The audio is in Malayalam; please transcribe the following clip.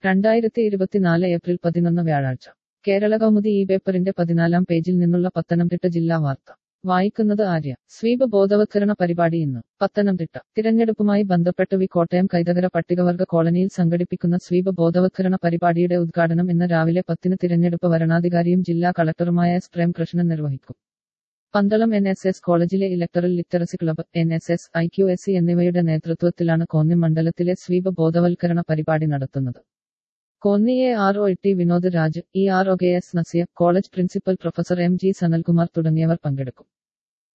രണ്ടായിരത്തി ഇരുപത്തിനാല് ഏപ്രിൽ പതിനൊന്ന് വ്യാഴാഴ്ച കേരള കൗമുദി ഈ പേപ്പറിന്റെ പതിനാലാം പേജിൽ നിന്നുള്ള പത്തനംതിട്ട ജില്ലാ വാർത്ത വായിക്കുന്നത് ആര്യ സ്വീപ് ബോധവത്കരണ പരിപാടി ഇന്ന് പത്തനംതിട്ട തിരഞ്ഞെടുപ്പുമായി ബന്ധപ്പെട്ട് വി കോട്ടയം കൈതകര പട്ടികവർഗ കോളനിയിൽ സംഘടിപ്പിക്കുന്ന സ്വീപ് ബോധവത്കരണ പരിപാടിയുടെ ഉദ്ഘാടനം ഇന്ന് രാവിലെ പത്തിന് തിരഞ്ഞെടുപ്പ് വരണാധികാരിയും ജില്ലാ കളക്ടറുമായ എസ് പ്രേംകൃഷ്ണൻ നിർവഹിക്കും പന്തളം എൻ എസ് എസ് കോളേജിലെ electoral literacy club N S S I Q S C എന്നിവയുടെ നേതൃത്വത്തിലാണ് കോന്നി മണ്ഡലത്തിലെ സ്വീപ് ബോധവൽക്കരണ പരിപാടി നടത്തുന്നത് Konni A R O T Vinod Raj E R O K S Nasiya college principal professor M G Sanalkumar തുടങ്ങിയവർ പങ്കെടുക്കും